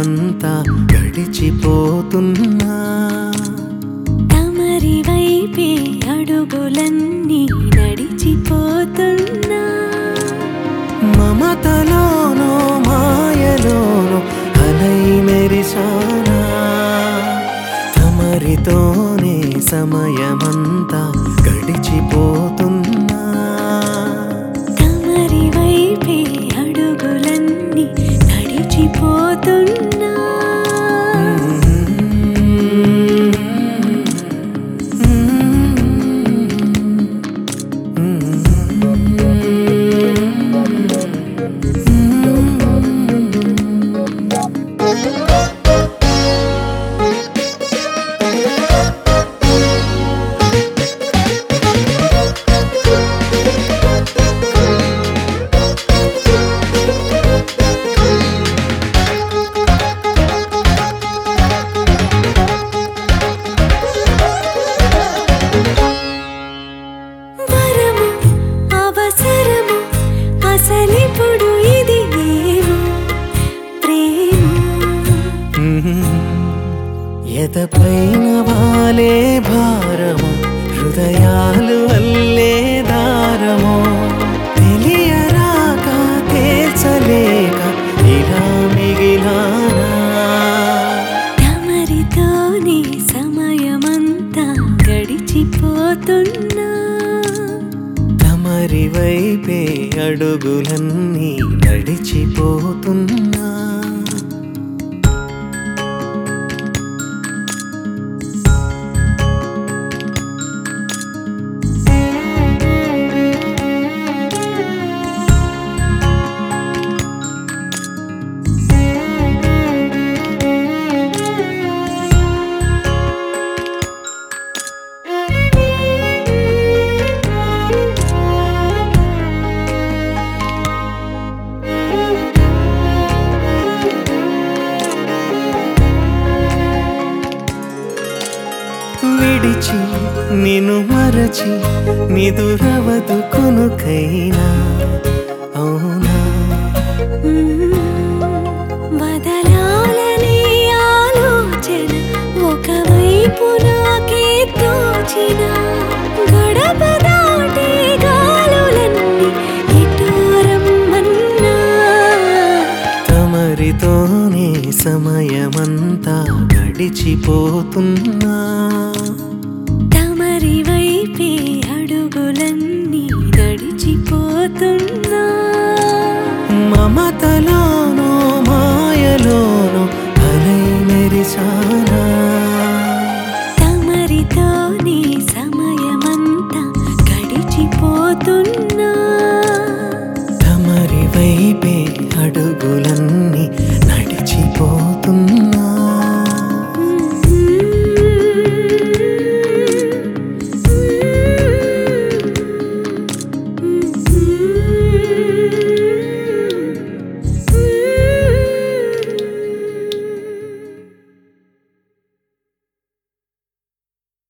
సమయమంతా గడిచిపోతున్నా తమరి వైపే అడుగులన్నీ నడిచిపోతున్నా మమతలోనో మాయలోనో అలై మెరిసానా తమరితోనే సమయమంతా గడిచిపోతున్నా తమరి వైపే అడుగులన్నీ నడిచిపోతున్నా వరము అవసరము అసలిప్పుడు ఇది ఏమో ప్రేమ ఎదపైన వాలే భారము హృదయాలు వల్లే దారము తెలియరాక తేల్చలేక ఇలా మిగిలానా తమరితోనే సమయమంతా గడిచిపోతున్నా తమరి వైపే అడుగులన్నీ నడిచిపోతున్నా విడిచి నిన్ను మరచి నిదురవదు కొనుకైనా అవునా మ్మ్. వదలాలనే ఆలోచన ఒకవైపు నాకే తోచిన గడప దాటి గాలులన్నీ ఇటు రమ్మన్నా తమరితోనే సమయమంతా గడిచిపోతున్నా తమరి వైపే అడుగులన్నీ నడిచిపోతున్నా మమతలోనో